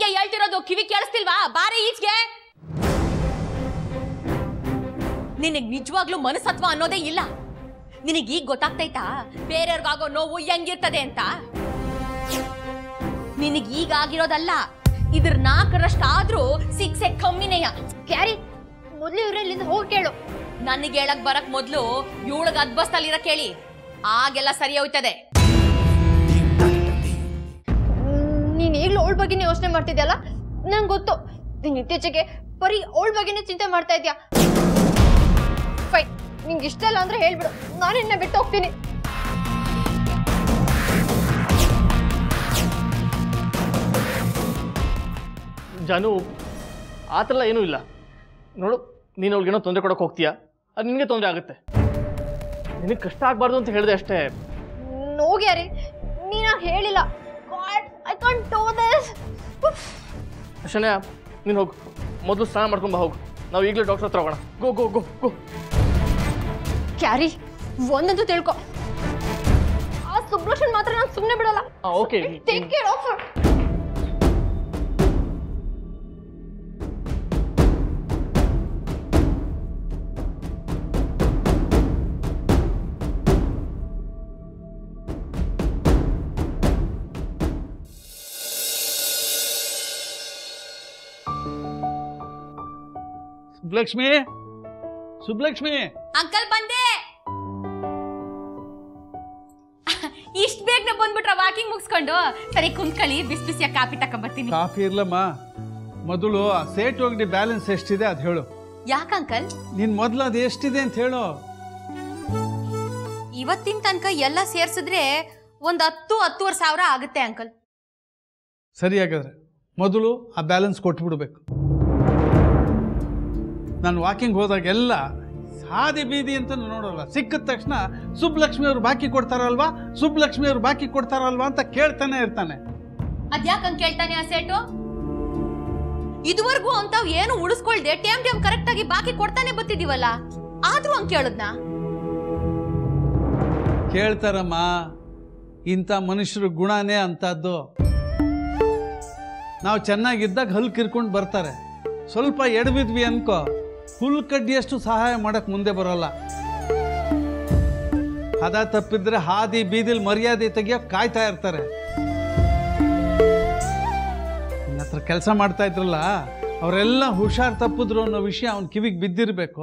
ಹೇಳ್ತಿರೋದು ಕಿವಿ ಕೇಳಿಸ್ತಿಲ್ವಾ ಬಾರಿ ಈಚ್ಗೆ ನಿನಗ್ ನಿಜವಾಗ್ಲೂ ಮನಸತ್ವ ಅನ್ನೋದೇ ಇಲ್ಲ ನಿನಗ್ ಈಗ ಗೊತ್ತಾಗ್ತೈತಾ ಬೇರೆಯವ್ರಿಗಾಗೋ ನೋವು ಹೆಂಗಿರ್ತದೆ ಅಂತ ನಿನಗ್ ಈಗ ಆಗಿರೋದಲ್ಲ ಇದ್ರ ನಾಲ್ಕರಷ್ಟಾದ್ರೂ ಸಿಕ್ಸೆ ಕಮ್ಮಿನೇಯ ಕ್ಯಾರಿ ಮೊದ್ಲು ಇವ್ರ ಇಲ್ಲಿಂದ ಹೋಗಿ ಕೇಳು ನನಗೆ ಹೇಳಕ್ ಬರಕ್ ಮೊದ್ಲು ಇವಳಗ್ ಅದ್ಬಸ್ತಲ್ಲಿರ ಕೇಳಿ ಆಗೆಲ್ಲ ಸರಿ ಹೋಯ್ತದೆ ನೀನ್ ಈಗ್ಲೂ ಅವಳ ಬಗ್ಗೆನೇ ಯೋಚನೆ ಮಾಡ್ತಿದ್ಯಲ್ಲ ನಂಗೆ ಗೊತ್ತು ನೀನ್ ಇತ್ತೀಚೆಗೆ ಬರೀ ಅವಳ ಬಗ್ಗೆನೇ ಚಿಂತೆ ಮಾಡ್ತಾ ಇದ್ಯಾ ಫೈನ್ ನಿಂಗೆ ಇಷ್ಟ ಇಲ್ಲ ಅಂದ್ರೆ ಹೇಳ್ಬಿಡು ನಾನು ನಿನ್ನ ಬಿಟ್ಟು ಹೋಗ್ತೀನಿ ಜಾನು ಆ ಥರ ಏನೂ ಇಲ್ಲ ನೋಡು ನೀನು ಅವ್ಳಿಗೇನೋ ತೊಂದರೆ ಕೊಡೋಕೆ ಹೋಗ್ತೀಯಾ ಅದು ನಿನಗೆ ತೊಂದರೆ ಆಗುತ್ತೆ ನಿನಗೆ ಕಷ್ಟ ಆಗಬಾರ್ದು ಅಂತ ಹೇಳಿದೆ ಅಷ್ಟೇ ನೋ ಗ್ಯಾರಿ ನೀನು ಹೇಳಿಲ್ಲ I can't do this Shanya ನೀನು ಹೋಗು ಮೊದಲು ಸ್ನಾನ ಮಾಡ್ಕೊಂಬ ಹೋಗು ನಾವು ಈಗಲೇ ಡಾಕ್ಟರ್ ಹತ್ರ ಹೋಗೋಣ ಗೋ ಗೋ ಗೋ ಗೋ ಕ್ಯಾರಿ ಒಂದಂತೂ ತಿಳ್ಕೊ ಆ ಸುಬ್ಲಕ್ಷನ್ ಮಾತ್ರ ನಾನು ಸುಮ್ಮನೆ ಬಿಡಲ್ಲ ಹಾಂ okay take care of Subbalakshmi Subbalakshmi uncle ಬಂದೆ ಇಷ್ಟ ಬೇಗನೆ ಬಂದ್ಬಿಟ್ರ ವಾಕಿಂಗ್ ಮುಗಿಸ್ಕೊಂಡು ಸರಿ ಕುಂತ್ಕೊಳ್ಳಿ ಬಿಸಿ ಬಿಸಿಯಾಗಿ ಕಾಪಿ ತಕೊಂಬರ್ತೀನಿ ಕಾಫಿ ಇರ್ಲಮ್ಮ ಮೊದಲು ಆ ಸೇಟ್ ಅಂಗಡಿ ಬ್ಯಾಲೆನ್ಸ್ ಎಷ್ಟಿದೆ ಅದು ಹೇಳು ಯಾಕ ಅಂಕಲ್ ನೀನ್ ಮೊದಲು ಅದು ಎಷ್ಟಿದೆ ಅಂತ ಹೇಳು ಇವತ್ತಿನ ತನಕ ಎಲ್ಲ ಸೇರ್ಸಿದ್ರೆ ಒಂದ್ ಹತ್ತು ಹತ್ತುವರೆ ಸಾವಿರ ಆಗುತ್ತೆ ಅಂಕಲ್ ಸರಿ ಹಾಗಾದ್ರೆ ಮೊದಲು ಆ ಬ್ಯಾಲೆನ್ಸ್ ಕೊಟ್ಬಿಡ್ಬೇಕು ನಾನು ವಾಕಿಂಗ್ ಹೋದಾಗೆಲ್ಲ ಹಾದಿ ಬೀದಿ ಅಂತ ನೋಡಲ್ಲ ಸಿಕ್ಕಿದ ತಕ್ಷಣ ಸುಬ್ಲಕ್ಷ್ಮಿ ಅವ್ರು ಬಾಕಿ ಕೊಡ್ತಾರಲ್ವಾ ಸುಬ್ಲಕ್ಷ್ಮಿ ಅವ್ರು ಬಾಕಿ ಕೊಡ್ತಾರಲ್ವಾ ಅಂತ ಕೇಳ್ತಾನೆ ಇರ್ತಾನೆ ಅದ್ಯಾಕಂಗ್ ಕೇಳ್ತಾನೆ ಆ ಸೇಟು ಇದುವರೆಗೂ ಅಂತಾವ್ ಏನು ಉಳಿಸ್ಕೊಳ್ದೆ ಟೇಮ್ ಟೇಮ್ ಕರೆಕ್ಟ್ ಆಗಿ ಬಾಕಿ ಕೊಡ್ತಾನೆ ಬತ್ತಿದೀವಲ್ಲ ಆದ್ರೂ ಹಂಗ್ ಕೇಳುದ್ನ ಕೇಳ್ತಾರಮ್ಮ ಇಂಥ ಮನುಷ್ಯರ ಗುಣನೇ ಅಂಥದ್ದು ನಾವು ಚೆನ್ನಾಗಿದ್ದಾಗ ಹಲ್ ಕಿರ್ಕೊಂಡು ಬರ್ತಾರೆ ಸ್ವಲ್ಪ ಎಡಬಿದ್ವಿ ಅನ್ಕೋ ಹುಲ್ ಕಡ್ಡಿಯಷ್ಟು ಸಹಾಯ ಮಾಡಕ್ ಮುಂದೆ ಬರೋಲ್ಲ ಹದ ತಪ್ಪಿದ್ರೆ ಹಾದಿ ಬೀದಿಲ್ ಮರ್ಯಾದೆ ತೆಗಿಯೋಕ್ ಕಾಯ್ತಾ ಇರ್ತಾರೆ ನಿನ್ನ ಹತ್ರ ಕೆಲಸ ಮಾಡ್ತಾ ಇದ್ರಲ್ಲ ಅವರೆಲ್ಲ ಹುಷಾರ್ ತಪ್ಪಿದ್ರು ಅನ್ನೋ ವಿಷಯ ಅವನ ಕಿವಿಗೆ ಬಿದ್ದಿರಬೇಕು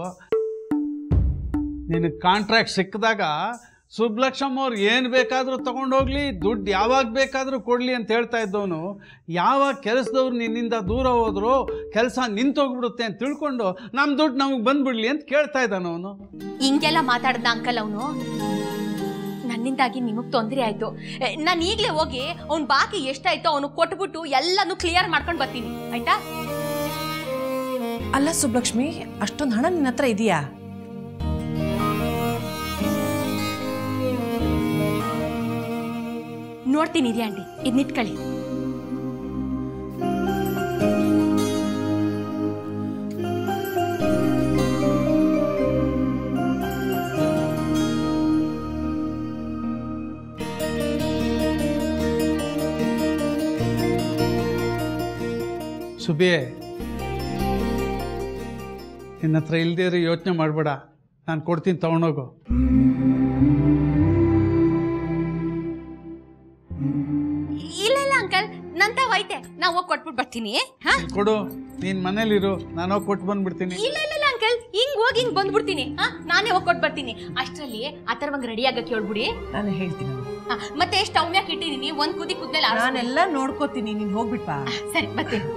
ನಿನಗೆ ಕಾಂಟ್ರಾಕ್ಟ್ ಸಿಕ್ಕಿದಾಗ ಸುಬ್ಲಕ್ಷಮ್ಮ ಅವ್ರು ಏನು ಬೇಕಾದರೂ ತಗೊಂಡೋಗ್ಲಿ ದುಡ್ಡು ಯಾವಾಗ ಬೇಕಾದರೂ ಕೊಡಲಿ ಅಂತ ಹೇಳ್ತಾ ಇದ್ದವನು ಯಾವಾಗ ಕೆಲಸದವ್ರು ನಿನ್ನಿಂದ ದೂರ ಹೋದ್ರು ಕೆಲಸ ನಿಂತೋಗ್ಬಿಡುತ್ತೆ ಅಂತ ತಿಳ್ಕೊಂಡು ನಮ್ಮ ದುಡ್ಡು ನಮಗೆ ಬಂದ್ಬಿಡ್ಲಿ ಅಂತ ಕೇಳ್ತಾ ಇದ್ದಾನ ಅವನು ಹಿಂಗೆಲ್ಲ ಮಾತಾಡ್ದ ಅಂಕಲ್ ಅವನು ನನ್ನಿಂದಾಗಿ ನಿಮಗ್ ತೊಂದರೆ ಆಯ್ತು ನಾನು ಈಗ್ಲೇ ಹೋಗಿ ಅವ್ನ್ ಬಾಕಿ ಎಷ್ಟಾಯ್ತೋ ಅವನು ಕೊಟ್ಬಿಟ್ಟು ಎಲ್ಲಾನು ಕ್ಲಿಯರ್ ಮಾಡ್ಕೊಂಡ್ ಬರ್ತೀನಿ ಆಯ್ತಾ ಅಲ್ಲ ಸುಬ್ಲಕ್ಷ್ಮಿ ಅಷ್ಟೊಂದು ಹಣ ನಿನ್ನ ಹತ್ರ ಇದೆಯಾ ನೋಡ್ತೀನಿ ಇರಿ ಆಂಟಿ ಇದ್ನಿಟ್ಕೊಳ್ಳಿ ಸುಬಿ ನಿನ್ನ ಹತ್ರ ಇಲ್ದೇ ಇರೋ ಯೋಚನೆ ಮಾಡಬೇಡ ನಾನು ಕೊಡ್ತೀನಿ ತಗೊಂಡೋಗು ಇಲ್ಲ ಇಲ್ಲ ಅಂಕಲ್ ನಂತಾವ್ ಐತೆ ನಾ ಹೋಗಿ ಕೊಟ್ಬಿಟ್ಟು ಬರ್ತೀನಿ ಹಾ ಕೊಡು ನೀನು ಮನೇಲಿರು ನಾನು ಹೋಗಿ ಕೊಟ್ಟು ಬಂದ್ಬಿಡ್ತೀನಿ ಇಲ್ಲ ಇಲ್ಲ ಇಲ್ಲ ಅಂಕಲ್ ಹಿಂಗ್ ಹೋಗಿ ಹಿಂಗ್ ಬಂದ್ಬಿಡ್ತೀನಿ ಹಾ ನಾನೇ ಹೋಗಿ ಕೊಟ್ಟು ಬರ್ತೀನಿ ಅಷ್ಟ್ರಲ್ಲಿ ಅಥರ್ವಂಗ್ ರೆಡಿ ಆಗಕ್ಕೆ ಹೇಳ್ಬಿಡಿ ನಾನು ಹೇಳ್ತೀನಿ ಹಾ, ಮತ್ತೆ ಸ್ಟವ್ ಮ್ಯಾಕ್ ಇಟ್ಟಿದೀನಿ ಒಂದ್ ಕುದಿ ಕುದ್ಮೇಲೆ ಆರಿಸ್ಬಿಡಿ. ನಾನೆಲ್ಲ ನೋಡ್ಕೋತೀನಿ ನೀನು ಹೋಗ್ಬಿಟ್ವಾ ಸರಿ ಬರ್ತೀನಿ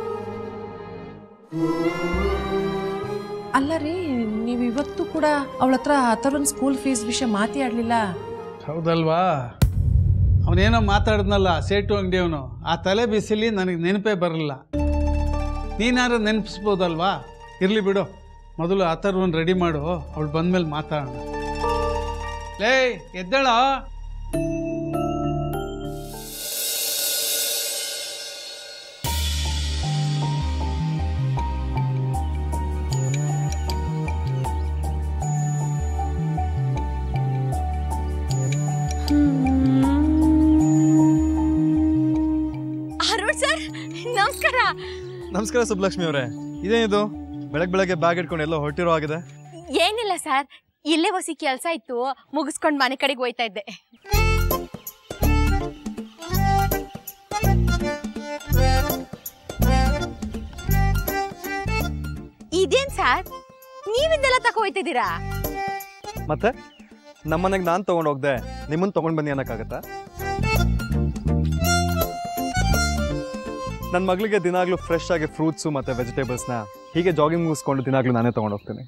ಅಲ್ಲ ರೀ ನೀವು ಇವತ್ತು ಕೂಡ ಅವಳ ಹತ್ರ ಅಥರ್ವನ್ ಸ್ಕೂಲ್ ಫೀಸ್ ವಿಷಯ ಮಾತಾಡ್ಲಿಲ್ಲ ಹೌದಲ್ವಾ ಅವನೇನೋ ಮಾತಾಡಿದ್ನಲ್ಲ ಸೇಟು ಅಂಗಡಿಯವನು ಆ ತಲೆ ಬಿಸಿಲಿ ನನಗೆ ನೆನಪೇ ಬರಲಿಲ್ಲ ನೀನಾರು ನೆನಪಿಸ್ಬೋದಲ್ವಾ ಇರಲಿ ಬಿಡು ಮೊದಲು ಆ ಥರ ಒಂದು ರೆಡಿ ಮಾಡು ಅವಳು ಬಂದ್ಮೇಲೆ ಮಾತಾಡೋಣ ಲೇ ಎದ್ದೇಳ ಅರುಣ್ ಸರ್ ನಮಸ್ಕಾರ ನಮಸ್ಕಾರ ಸುಬ್ಲಕ್ಷ್ಮಿ ಅವರೇ ಇದೇನಿದು ಬೆಳಗ್ಗೆ ಬೆಳಗ್ಗೆ ಬ್ಯಾಗ್ ಇಟ್ಕೊಂಡು ಎಲ್ಲೋ ಹೊರಟಿರೋ ಆಗಿದೆ ಏನಿಲ್ಲ ಸರ್ ಇಲ್ಲೇ ಹೊಸಿ ಕೆಲಸ ಇತ್ತು ಮುಗಿಸ್ಕೊಂಡು ಮನೆ ಕಡೆಗೆ ಹೋಯ್ತಾ ಇದ್ದೆ ಇದೇನ್ ಸರ್ ನೀವಿಂದೆಲ್ಲ ತಕೋ ಹೋಯ್ತಿದ್ದೀರಾ ಮತ್ತೆ ನಮ್ಮನೆಗೆ ನಾನು ತೊಗೊಂಡು ಹೋಗ್ದೆ ನಿಮ್ಮನ್ನು ತೊಗೊಂಡು ಬನ್ನಿ ಅನ್ನೋಕ್ಕಾಗತ್ತಾ ನನ್ನ ಮಗಳಿಗೆ ದಿನಾಗ್ಲೂ ಫ್ರೆಶ್ ಆಗಿ ಫ್ರೂಟ್ಸು ಮತ್ತು ವೆಜಿಟೇಬಲ್ಸ್ನ ಹೀಗೆ ಜಾಗಿಂಗ್ ಮುಗಿಸ್ಕೊಂಡು ದಿನಾಗ್ಲೂ ನಾನೇ ತೊಗೊಂಡು ಹೋಗ್ತೀನಿ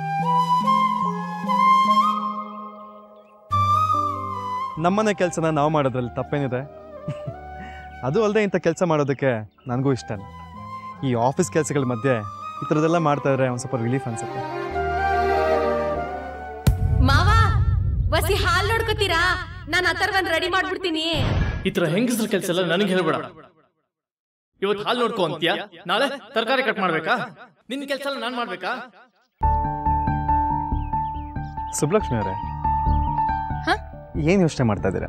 ನಮ್ಮನೆ ಕೆಲಸನ ನಾವು ಮಾಡೋದ್ರಲ್ಲಿ ತಪ್ಪೇನಿದೆ ಅದು ಅಲ್ಲದೆ ಇಂಥ ಕೆಲಸ ಮಾಡೋದಕ್ಕೆ ನನಗೂ ಇಷ್ಟನೇ ಈ ಆಫೀಸ್ ಕೆಲಸಗಳ ಮಧ್ಯೆ ಈ ಥರದ್ದೆಲ್ಲ ಮಾಡ್ತಾ ಇದ್ರೆ ಒಂದು ಸ್ವಲ್ಪ ರಿಲೀಫ್ ಅನ್ಸುತ್ತೆ ಮಾವ ಬಸಿ ಹಾಲ್ ನೋಡ್ಕೋತೀರಾ ನಾನು ಅಥರ್ವನ್ ರೆಡಿ ಮಾಡ್ಬಿಡ್ತೀನಿ ಈ ಥರ ಹೆಂಗಸ್ರ ಕೆಲಸ ಎಲ್ಲ ನನಗೆ ಹೇಳ್ಬೇಡ ಇವತ್ತು ಹಾಲು ನೋಡ್ಕೊ ಅಂತೀಯ ನಾಳೆ ತರಕಾರಿ ಕಟ್ ಮಾಡ್ಬೇಕಾ ನಿನ್ನ ಕೆಲಸ ಎಲ್ಲ ನಾನು ಮಾಡ್ಬೇಕಾ ಸುಬ್ಲಕ್ಷ್ಮಿ ಅವರೇ ಹ? ಏನು ಯೋಚನೆ ಮಾಡ್ತಾ ಇದ್ದೀರಾ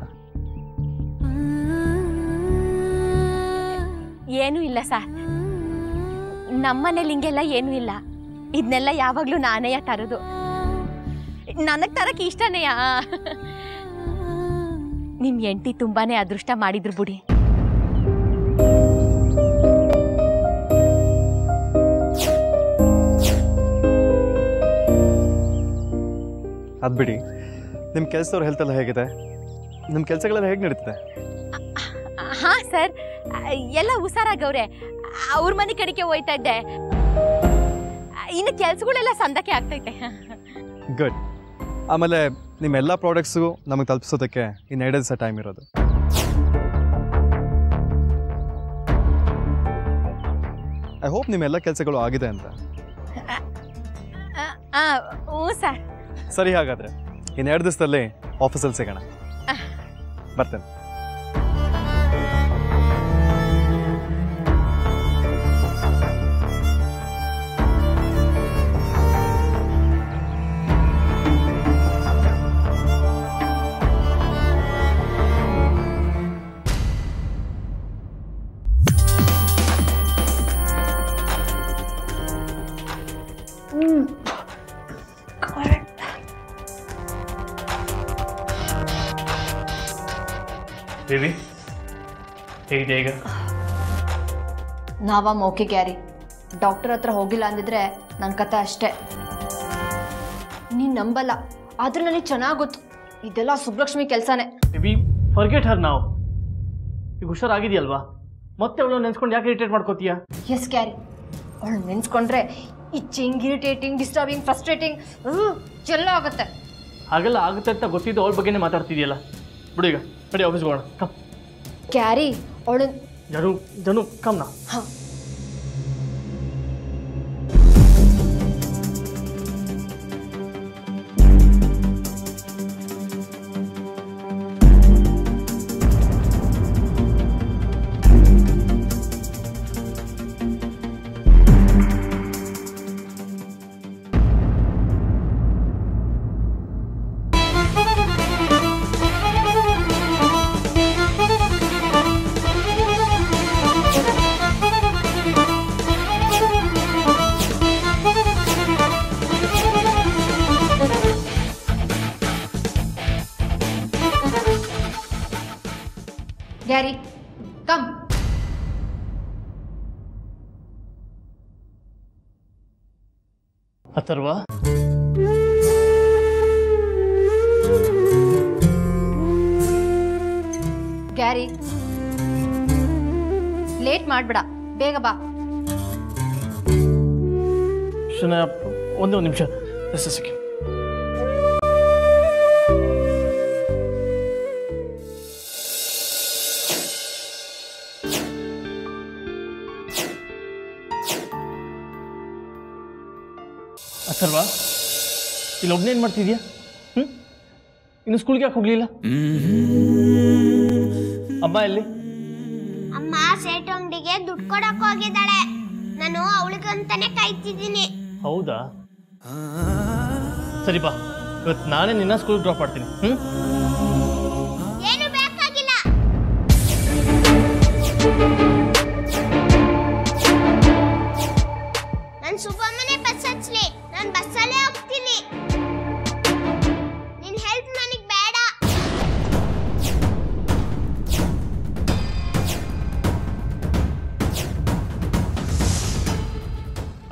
ಏನೂ ಇಲ್ಲ ಸರ್ ನಮ್ಮನೇಲಿ ಹಿಂಗೆಲ್ಲ ಏನೂ ಇಲ್ಲ ಇದನ್ನೆಲ್ಲ ಯಾವಾಗ್ಲೂ ನಾನೇ ತರೋದು ನನಗ್ ತರಕ್ಕೆ ಇಷ್ಟನೇಯಾ ನಿಮ್ ಎಂಟಿ ತುಂಬಾನೇ ಅದೃಷ್ಟ ಮಾಡಿದ್ರು ಬುಡಿ ಅದು ಬಿಡಿ ನಿಮ್ಮ ಕೆಲಸದವ್ರ ಹೆಲ್ತ್ ಎಲ್ಲ ಹೇಗಿದೆ ನಿಮ್ಮ ಕೆಲಸಗಳೆಲ್ಲ ಹೇಗೆ ನಡೀತಿದೆ ಹಾ ಸರ್ ಎಲ್ಲ ಹುಷಾರಾಗವ್ರೆ ಅವ್ರ ಮನೆ ಕಡೆಗೆ ಹೋಯ್ತಾ ಇದ್ದೆ ಇನ್ನು ಕೆಲ್ಸಗಳೆಲ್ಲ ಸಂದಕ್ಕೆ ಆಗ್ತೈತೆ ಗುಡ್ ಆಮೇಲೆ ನಿಮ್ಮ ಎಲ್ಲ ಪ್ರಾಡಕ್ಟ್ಸು ನಮಗೆ ತಲುಪಿಸೋದಕ್ಕೆ ಇನ್ನು ಎರಡು ದಿವಸ ಟೈಮ್ ಇರೋದು ಐ ಹೋಪ್ ನಿಮ್ಮ ಎಲ್ಲ ಕೆಲಸಗಳು ಆಗಿದೆ ಅಂತ ಆ, ಹ್ಞೂ ಸರ್ ಸರಿ ಹಾಗಾದರೆ ಇನ್ನು ಎರಡು ದಿವಸದಲ್ಲಿ ಆಫೀಸಲ್ಲಿ ಸಿಗೋಣ ಬರ್ತೇನೆ ಬೇಬಿ ಹೇಗಿದೆ ಈಗ ನಾವ ಮೌಖಿ ಗ್ಯಾರಿ ಡಾಕ್ಟರ್ ಹತ್ರ ಹೋಗಿಲ್ಲ ಅಂದಿದ್ರೆ ನನ್ನ ಕತೆ ಅಷ್ಟೇ ನೀನ್ ನಂಬಲ್ಲ ಆದ್ರೆ ನನಗೆ ಚೆನ್ನಾಗಿ ಗೊತ್ತು ಇದೆಲ್ಲ ಸುಬ್ಲಕ್ಷ್ಮಿ ಕೆಲಸನೇ ಬೇಬಿ ಫರ್ಗೆಟ್ ಹರ್ ನಾವು ಈಗ ಹುಷಾರಾಗಿದೆಯಲ್ವಾ ಮತ್ತೆ ಅವಳು ನೆನ್ಸ್ಕೊಂಡು ಯಾಕೆ ಇರಿಟೇಟ್ ಮಾಡ್ಕೋತೀಯ ಎಸ್ ಕ್ಯಾರಿ ಅವಳು ನೆನ್ಸ್ಕೊಂಡ್ರೆ ಇಚ್ಚಿಂಗ್ ಇರಿಟೇಟಿಂಗ್ ಡಿಸ್ಟರ್ಬಿಂಗ್ ಫ್ರಸ್ಟ್ರೇಟಿಂಗ್ ಎಲ್ಲ ಆಗುತ್ತೆ ಹಾಗೆಲ್ಲ ಆಗುತ್ತೆ ಅಂತ ಗೊತ್ತಿದ್ದು ಅವಳ ಬಗ್ಗೆನೇ ಮಾತಾಡ್ತಿದ್ಯಲ್ಲ ಬಿಡು ಈಗ ನಡಿ ಆಫೀಸ್ಗೆ ಹೋಗೋಣ ಕಮ್ ಕ್ಯಾರಿ ಅವಳು ಜನು ಜನು ಕಮ್ ನಾ ಹಾಂ ಗ್ಯಾರಿ ಕಮ್ ಅಥರ್ವ ಗ್ಯಾರಿ ಲೇಟ್ ಮಾಡ್ಬೇಡ ಬೇಗ ಬಾ ಶನ ಒಂದೇ ಒಂದು ನಿಮಿಷ ಎಸ್ ಸೆಕೆಂಡ್ ಅಥರ್ವ ಇಲ್ಲಿ ಒಬ್ಬನೇನು ಮಾಡ್ತಿದ್ಯಾ ಹ್ಞೂ ಇನ್ನು ಸ್ಕೂಲ್ಗೆ ಯಾಕೆ ಹೋಗಲಿಲ್ಲ ಅಮ್ಮ ಎಲ್ಲಿ ಅಮ್ಮ ಸೇಟು ಅಂಗಡಿಗೆ ದುಡ್ಡು ಕೊಡಕ್ ಹೋಗಿದ್ದಾಳೆ ನಾನು ಅವಳಿಗಂತಾನೆ ಕಾಯ್ತಿದ್ದೀನಿ ಹೌದಾ ಸರಿ ಬಾ ಇವತ್ತು ನಾನೇ ನಿನ್ನ ಸ್ಕೂಲ್ ಡ್ರಾಪ್ ಮಾಡ್ತೀನಿ ಹ್ಞೂ ಏನು ಬೇಕಾಗಿಲ್ಲ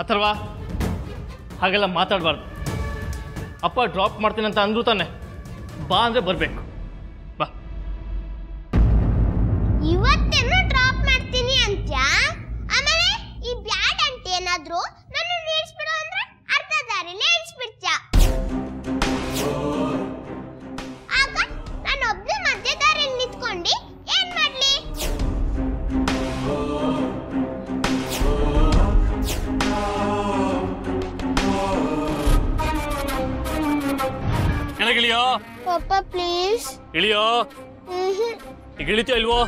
ಅಥರ್ವಾ ಹಾಗೆಲ್ಲ ಮಾತಾಡಬಾರ್ದು ಅಪ್ಪ ಡ್ರಾಪ್ ಮಾಡ್ತೀನಿ ಅಂತ ಅಂದ್ರು ತಾನೆ ಬಾ ಅಂದರೆ ಬರಬೇಕು ಬಾ ಇವತ್ತೇನು ಡ್ರಾಪ್ ಮಾಡ್ತೀನಿ ಅಂತ್ಯ ಆಮೇಲೆ ಈ ಬ್ಯಾಡ್ ಅಂತ ಏನಾದ್ರು ನನ್ನ ನಿಲ್ಸ್ಬಿಡು ಅಂದ್ರೆ ಅರ್ಧ ದಾರಿಲೇ ಇಳಿಸ್ಬಿಡ್ತ್ಯ ಆಗ ನಾನು ಒಬ್ಳೆ ಮಧ್ಯ ದಾರಿಲಿ ನಿಂತ್ಕೊಂಡು ಏನ್ ಮಾಡ್ಲಿ ಕೆಳಗಿಳಿಯೋ ಪಪ್ಪ ಪ್ಲೀಸ್ ಇಳಿಯೋ ಈಗ ಇಳಿತೀಯೋ ಇಲ್ವೋ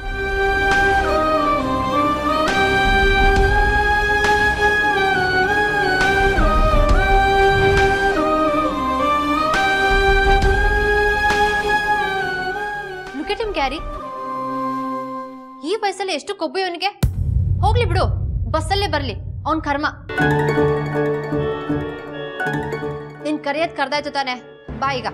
ಲುಕ್ ಎಟ್ ಹಿಮ್ ಕ್ಯಾರಿ ಈ ವಯಸ್ಸಲ್ಲಿ ಎಷ್ಟು ಕೊಬ್ಬು ಇವನಿಗೆ ಹೋಗ್ಲಿ ಬಿಡು ಬಸ್ಸಲ್ಲೇ ಬರ್ಲಿ ಅವನ್ ಕರ್ಮ ನಿನ್ ಕರಿಯದ್ ಕರ್ದಾಯ್ತು ತಾನೆ ಬಾ ಈಗ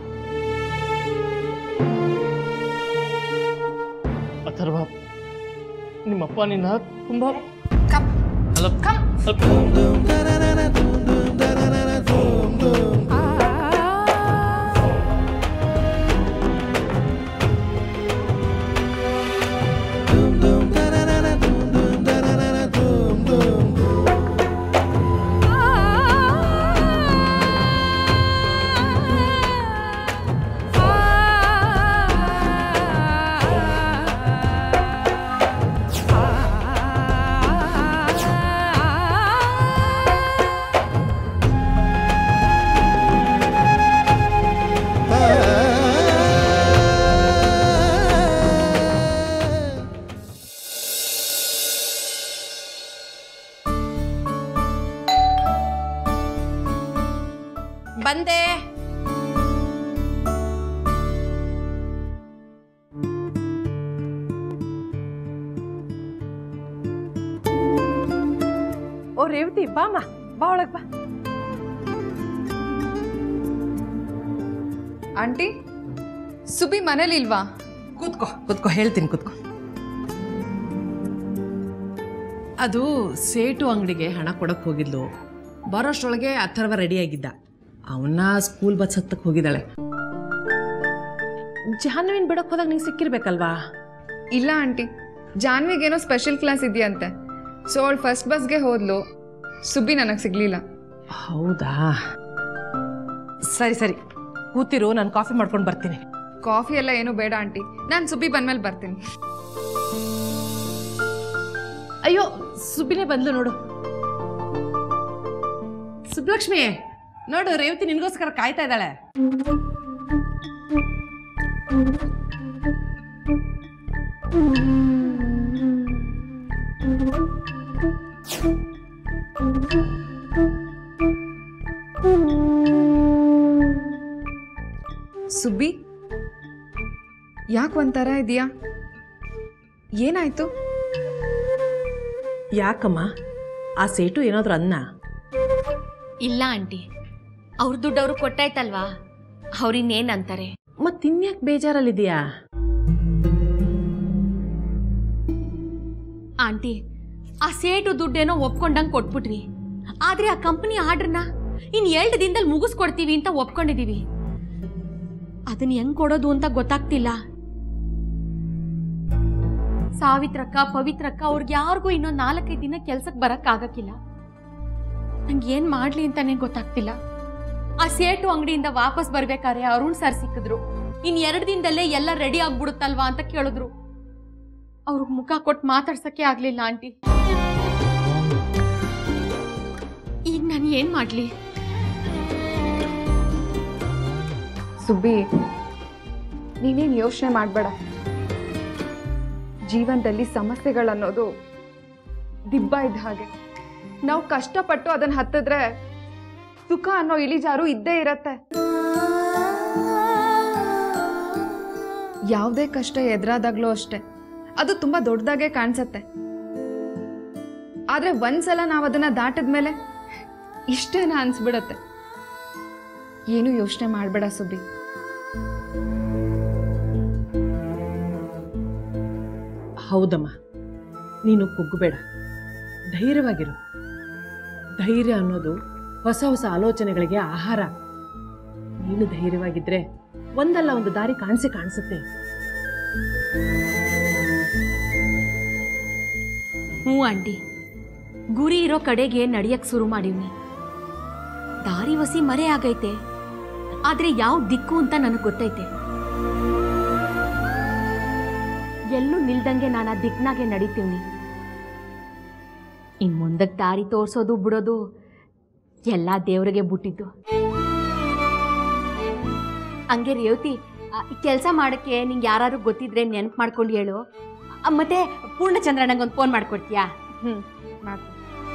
ಅಥರ್ವ ನಿಮ್ಮಪ್ಪ ನಿನ್ನ ತುಂಬ ಕಮ್ ಅಲ್ಲ ಕಮ್ ಸ್ವಲ್ಪ ಬಂದೆ ಓ ರೇವತಿ ಬಾಮ್ಮ ಬಾ ಒಳಗ್ ಬಾ ಆಂಟಿ ಸುಬಿ ಮನೇಲಿ ಇಲ್ವಾ ಕೂತ್ಕೋ ಕೂತ್ಕೋ ಹೇಳ್ತೀನಿ ಕೂತ್ಕೋ ಅದು ಸೇಟು ಅಂಗಡಿಗೆ ಹಣ ಕೊಡಕ್ಕೆ ಹೋಗಿದ್ಲು ಬರೋಷ್ಟರೊಳಗೆ ಅಥರ್ವ ರೆಡಿ ಆಗಿದ್ದ ಅವನ್ನ ಸ್ಕೂಲ್ ಬಸ್ ಹತ್ತಕ್ಕೆ ಹೋಗಿದ್ದಾಳೆ ಜಾಹ್ನವಿನ್ ಬಿಡಕ್ಕೆ ಹೋದಾಗ ನಿಂಗೆ ಸಿಕ್ಕಿರ್ಬೇಕಲ್ವಾ ಇಲ್ಲ ಆಂಟಿ ಜಾನ್ವಿಗೇನೋ ಸ್ಪೆಷಲ್ ಕ್ಲಾಸ್ ಇದೆಯಂತೆ ಸೊ ಅವಳು ಫಸ್ಟ್ ಬಸ್ಗೆ ಹೋದ್ಲು ಸುಬ್ಬಿ ನನಗೆ ಸಿಗ್ಲಿಲ್ಲ ಹೌದಾ ಸರಿ ಸರಿ ಕೂತಿರು ನಾನು ಕಾಫಿ ಮಾಡ್ಕೊಂಡು ಬರ್ತೀನಿ ಕಾಫಿ ಎಲ್ಲ ಏನು ಬೇಡ ಆಂಟಿ ನಾನು ಸುಬ್ಬಿ ಬಂದ್ಮೇಲೆ ಬರ್ತೀನಿ ಅಯ್ಯೋ ಸುಬ್ಬಿನೇ ಬಂದ್ಲು ನೋಡು ಸುಬ್ಲಕ್ಷ್ಮಿ ನೋಡು ರೇವತಿ ನಿನ್ಗೋಸ್ಕರ ಕಾಯ್ತಾ ಇದ್ದಾಳೆ ಸುಬ್ಬಿ ಯಾಕೆ ಒಂಥರ ಇದೆಯಾ ಏನಾಯ್ತು ಯಾಕಮ್ಮ ಆ ಸೇಟು ಏನಾದ್ರು ಅನ್ನ ಇಲ್ಲ ಆಂಟಿ ಅವ್ರ ದುಡ್ಡು ಅವ್ರಿಗೆ ಕೊಟ್ಟಾಯ್ತಲ್ವಾ ಅವ್ರಿನ್ನೇನ್ ಅಂತಾರೆ ಮತ್ತಿನ್ಯಾಕೆ ಬೇಜಾರಲ್ಲಿದೆಯಾ ಆಂಟಿ ಆ ಸೇಟು ದುಡ್ಡೇನೋ ಒಪ್ಕೊಂಡಂಗೆ ಕೊಟ್ಬಿಟ್ವಿ ಆದ್ರೆ ಆ ಕಂಪನಿ ಆರ್ಡ್ರನ್ನ ಇನ್ ಎರಡು ದಿನದಲ್ಲಿ ಮುಗಿಸ್ಕೊಡ್ತೀವಿ ಅಂತ ಒಪ್ಕೊಂಡಿದೀವಿ ಅದನ್ನ ಹೆಂಗ್ ಕೊಡೋದು ಅಂತ ಗೊತ್ತಾಗ್ತಿಲ್ಲ ಸಾವಿತ್ರಕ್ಕ ಪವಿತ್ರಕ್ಕ ಅವ್ರಿಗೆ ಯಾರಿಗೂ ಇನ್ನೊಂದು ನಾಲ್ಕೈದು ದಿನ ಕೆಲ್ಸಕ್ಕೆ ಬರಕ್ ಆಗಕ್ಕಿಲ್ಲ ನಂಗೆ ಏನ್ ಮಾಡ್ಲಿ ಅಂತಾನೆ ಗೊತ್ತಾಗ್ತಿಲ್ಲ ಆ ಸೇಟು ಅಂಗಡಿಯಿಂದ ವಾಪಸ್ ಬರ್ಬೇಕಾದ್ರೆ ಅರುಣ್ ಸರ್ ಸಿಕ್ಕಿದ್ರು ಇನ್ ಎರಡು ದಿನದಲ್ಲೇ ಎಲ್ಲ ರೆಡಿ ಆಗ್ಬಿಡುತ್ತಲ್ವಾ ಅಂತ ಕೇಳಿದ್ರು ಅವ್ರಿಗೆ ಮುಖ ಕೊಟ್ಟು ಮಾತಾಡ್ಸಕ್ಕೆ ಆಗ್ಲಿಲ್ಲ ಆಂಟಿ ಈಗ ನಾನು ಏನ್ ಮಾಡ್ಲಿ ಸುಬ್ಬಿ ನೀನೇನು ಯೋಚನೆ ಮಾಡಬೇಡ ಜೀವನದಲ್ಲಿ ಸಮಸ್ಯೆಗಳನ್ನೋದು ದಿಬ್ಬ ಇದ್ದ ಹಾಗೆ ನಾವು ಕಷ್ಟಪಟ್ಟು ಅದನ್ನ ಹತ್ತಿದ್ರೆ ಸುಖ ಅನ್ನೋ ಇಳಿಜಾರು ಇದ್ದೇ ಇರತ್ತೆ ಯಾವುದೇ ಕಷ್ಟ ಎದುರಾದಾಗ್ಲೂ ಅಷ್ಟೆ ಅದು ತುಂಬಾ ದೊಡ್ಡದಾಗೆ ಕಾಣಿಸತ್ತೆ ಆದ್ರೆ ಒಂದ್ಸಲ ನಾವು ಅದನ್ನ ದಾಟಿದ್ಮೇಲೆ ಇಷ್ಟೇನ ಅನ್ಸ್ಬಿಡತ್ತೆ ಏನು ಯೋಚನೆ ಮಾಡಬೇಡ ಸುಬ್ಬಿ ಹೌದಮ್ಮ ನೀನು ಕುಗ್ಗಬೇಡ ಧೈರ್ಯವಾಗಿರು ಧೈರ್ಯ ಅನ್ನೋದು ಹೊಸ ಹೊಸ ಆಲೋಚನೆಗಳಿಗೆ ಆಹಾರ ನೀನು ಧೈರ್ಯವಾಗಿದ್ರೆ ಒಂದಲ್ಲ ಒಂದು ದಾರಿ ಕಾಣಿಸಿ ಕಾಣಿಸುತ್ತೆ ಹ್ಞೂ ಆಂಟಿ ಗುರಿ ಇರೋ ಕಡೆಗೆ ನಡಿಯಕ್ ಶುರು ಮಾಡೀವ್ನಿ ದಾರಿ ವಸಿ ಮರೆ ಆಗೈತೆ ಆದ್ರೆ ಯಾವ ದಿಕ್ಕು ಅಂತ ನನಗೆ ಗೊತ್ತೈತೆ ಎಲ್ಲೂ ನಿಲ್ದಂಗೆ ನಾನು ಆ ದಿಕ್ನಾಗೆ ನಡಿತೀವ್ನಿ ಇನ್ ಮುಂದಕ್ಕೆ ದಾರಿ ತೋರ್ಸೋದು ಬಿಡೋದು ಎಲ್ಲ ದೇವ್ರಿಗೆ ಬಿಟ್ಟಿದ್ದು ಹಂಗೆ ರೇವತಿ ಕೆಲಸ ಮಾಡಕ್ಕೆ ನಿಂಗೆ ಯಾರು ಗೊತ್ತಿದ್ರೆ ನೆನ್ಪು ಮಾಡ್ಕೊಂಡು ಹೇಳು ಆ, ಮತ್ತೆ ಪೂರ್ಣಚಂದ್ರಣ್ಣಂಗೆ ಒಂದು ಫೋನ್ ಮಾಡ್ಕೊಡ್ತೀಯಾ ಹ್ಞೂ ಮಾಡ್ತೀನಿ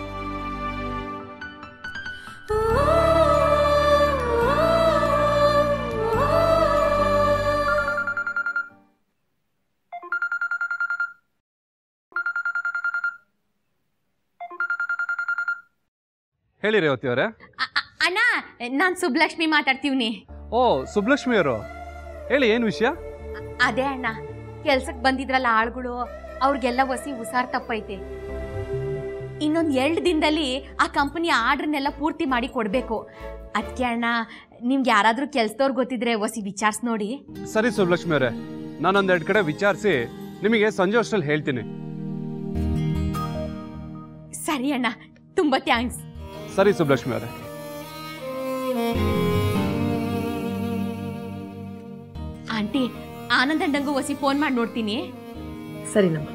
ಹೇಳಿ ರೇವತಿ ಅವರೇ ಅ- ಅ- ಅಣ್ಣ ನಾನು ಸುಬ್ಲಕ್ಷ್ಮಿ ಮಾತಾಡ್ತೀವ್ನಿ ಓ ಸುಬ್ಲಕ್ಷ್ಮಿ ಅವರು ಹೇಳಿ ಏನು ವಿಷಯ ಅದೇ ಅಣ್ಣ ಕೆಲ್ಸಕ್ಕೆ ಬಂದಿದ್ರಲ್ಲ ಆಳ್ಗಳು ಅವ್ರಿಗೆಲ್ಲ ವಸಿ ಉಸಾರ್ ತಪ್ಪೈತೆ ಇನ್ನೊಂದು ಎರಡು ದಿನದಲ್ಲಿ ಆ ಕಂಪನಿ ಆರ್ಡ್ರನ್ನೆಲ್ಲ ಪೂರ್ತಿ ಮಾಡಿ ಕೊಡಬೇಕು ಅದಕ್ಕೆ ಅಣ್ಣ ನಿಮ್ಗೆ ಯಾರಾದರೂ ಕೆಲ್ಸದವ್ರು ಗೊತ್ತಿದ್ರೆ ವಸಿ ವಿಚಾರಿಸಿ ನೋಡಿ ಸರಿ ಸುಬ್ಲಕ್ಷ್ಮಿ ಅವರೇ ನಾನೊಂದೆರಡು ಕಡೆ ವಿಚಾರಿಸಿ ನಿಮಗೆ ಸಂಜೆ ಅಷ್ಟರಲ್ಲಿ ಹೇಳ್ತೀನಿ ಸರಿ ಅಣ್ಣ ತುಂಬ ಥ್ಯಾಂಕ್ಸ್ ಸರಿ ಸುಬ್ಲಕ್ಷ್ಮಿ ಅವರೇ ಆಂಟಿ ಆನಂದ್ ಅಣ್ಣಂಗೂ ವಸಿ ಫೋನ್ ಮಾಡಿ ನೋಡ್ತೀನಿ ಸರಿ ನಮ್ಮ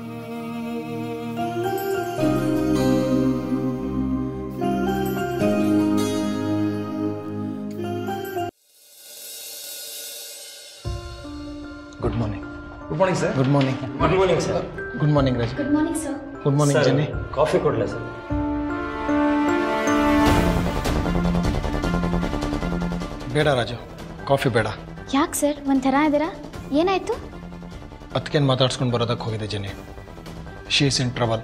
good morning good morning sir good morning good morning sir good morning Raja good morning sir good morning Jenny coffee ಕೊಡಲ ಸರ್ ಬೇಡ ರಾಜು ಕಾಫಿ ಬೇಡ ಯಾಕೆ ಸರ್ ಒಂಥರ ಇದ್ದೀರಾ ಏನಾಯ್ತು ಅದಕ್ಕೇನು ಮಾತಾಡ್ಸ್ಕೊಂಡು ಬರೋದಕ್ಕೆ ಹೋಗಿದೆ Jenny she is in trouble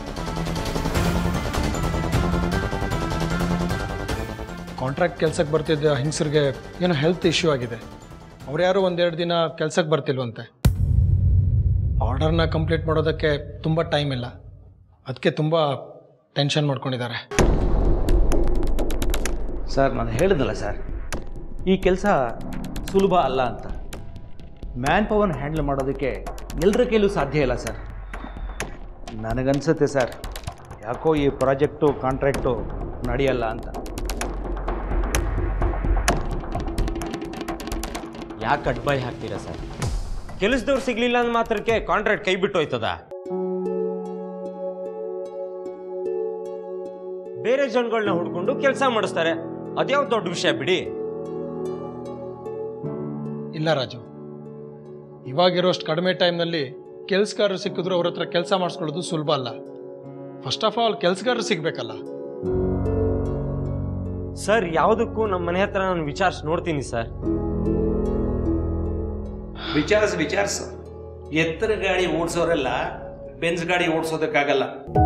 contract ಕೆಲ್ಸಕ್ಕೆ ಬರ್ತಿದ್ದ ಹೆಂಗಸರಿಗೆ ಏನೋ ಹೆಲ್ತ್ ಇಶ್ಯೂ ಆಗಿದೆ ಅವ್ರು ಯಾರು ಒಂದೆರಡು ದಿನ ಕೆಲ್ಸಕ್ಕೆ ಬರ್ತಿಲ್ವಂತೆ ಆರ್ಡರ್ನ ಕಂಪ್ಲೀಟ್ ಮಾಡೋದಕ್ಕೆ ತುಂಬ ಟೈಮ್ ಇಲ್ಲ ಅದಕ್ಕೆ ತುಂಬ ಟೆನ್ಷನ್ ಮಾಡ್ಕೊಂಡಿದ್ದಾರೆ ಸರ್ ನಾನು ಹೇಳಿದ್ನಲ್ಲ ಸರ್ ಈ ಕೆಲಸ ಸುಲಭ ಅಲ್ಲ ಅಂತ ಮ್ಯಾನ್ ಪವರ್ನ ಹ್ಯಾಂಡಲ್ ಮಾಡೋದಕ್ಕೆ ಎಲ್ಲರ ಕೈಲೂ ಸಾಧ್ಯ ಇಲ್ಲ ಸರ್ ನನಗನ್ಸುತ್ತೆ ಸರ್ ಯಾಕೋ ಈ ಪ್ರಾಜೆಕ್ಟು ಕಾಂಟ್ರಾಕ್ಟು ನಡೆಯಲ್ಲ ಅಂತ ಯಾಕೆ ಅಡ್ಬಾಯ್ ಹಾಕ್ತೀರಾ ಸರ್ ಕೆಲಸದವ್ರು ಸಿಗ್ಲಿಲ್ಲ ಅಂದ ಮಾತ್ರಕ್ಕೆ ಕಾಂಟ್ರಾಕ್ಟ್ ಕೈ ಬಿಟ್ಟು ಹೋಯ್ತದ ಬೇರೆ ಜನಗಳನ್ನ ಹುಡ್ಕೊಂಡು ಕೆಲಸ ಮಾಡಿಸ್ತಾರೆ ಅದ್ಯಾವ ದೊಡ್ಡ ವಿಷಯ ಬಿಡಿ ಇಲ್ಲ ರಾಜು ಇವಾಗಿರೋಷ್ಟು ಕಡಿಮೆ ಟೈಮ್ನಲ್ಲಿ ಕೆಲ್ಸಗಾರರು ಸಿಕ್ಕಿದ್ರು ಅವ್ರ ಹತ್ರ ಕೆಲಸ ಮಾಡಿಸ್ಕೊಳ್ಳೋದು ಸುಲಭ ಅಲ್ಲ ಫಸ್ಟ್ ಆಫ್ ಆಲ್ ಕೆಲಸಗಾರರು ಸಿಗ್ಬೇಕಲ್ಲ ಸರ್ ಯಾವುದಕ್ಕೂ ನಮ್ಮ ಮನೆ ಹತ್ರ ನಾನು ವಿಚಾರಿಸಿ ನೋಡ್ತೀನಿ ಸರ್ ವಿಚಾರಿಸ್ ವಿಚಾರಿಸು ಎತ್ತರ ಗಾಡಿ ಓಡಿಸೋರೆಲ್ಲ ಬೆನ್ಸ್ ಗಾಡಿ ಓಡಿಸೋದಕ್ಕಾಗಲ್ಲ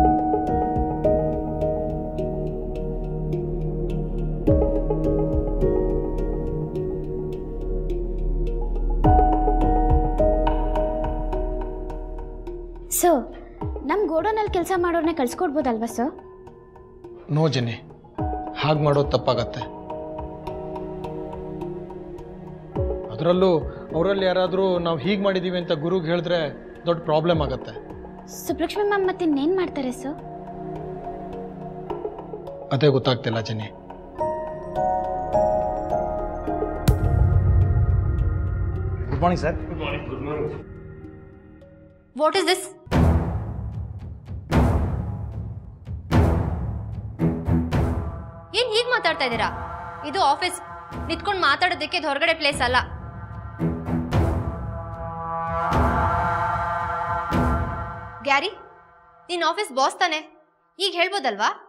ಸೊ ನಮ್ಮ ಗೋಡೌನಲ್ಲಿ ಕೆಲಸ ಮಾಡೋರ್ನೇ ಕಳ್ಸ್ಕೊಡ್ಬೋದಲ್ವಾ ಸರ್ ನೋ ಜೆನ್ನಿ ಹಾಗೆ ಮಾಡೋದು ತಪ್ಪಾಗತ್ತೆ ಅದರಲ್ಲೂ ಅವರಲ್ಲಿ ಯಾರಾದರೂ ನಾವು ಹೀಗೆ ಮಾಡಿದ್ದೀವಿ ಅಂತ ಗುರುಗೆ ಹೇಳಿದ್ರೆ ದೊಡ್ಡ ಪ್ರಾಬ್ಲಮ್ ಆಗತ್ತೆ ಸುಬ್ಲಕ್ಷ್ಮಿ ಮ್ಯಾಮ್ ಮತ್ತೆ ಇನ್ನೇನು ಮಾಡ್ತಾರೆ ಸರ್ ಅದೇ ಗೊತ್ತಾಗ್ತಿಲ್ಲ Jenny good morning sir what is this ಏನ್ ಹೀಗ್ ಮಾತಾಡ್ತಾ ಇದ್ದೀರಾ ಇದು ಆಫೀಸ್ ನಿಂತ್ಕೊಂಡು ಮಾತಾಡೋದಕ್ಕೆ ಇದು ಹೊರಗಡೆ ಪ್ಲೇಸ್ ಅಲ್ಲ ಗ್ಯಾರಿ ನಿನ್ ಆಫೀಸ್ ಬಾಸ್ ತಾನೆ ಈಗ ಹೇಳ್ಬೋದಲ್ವಾ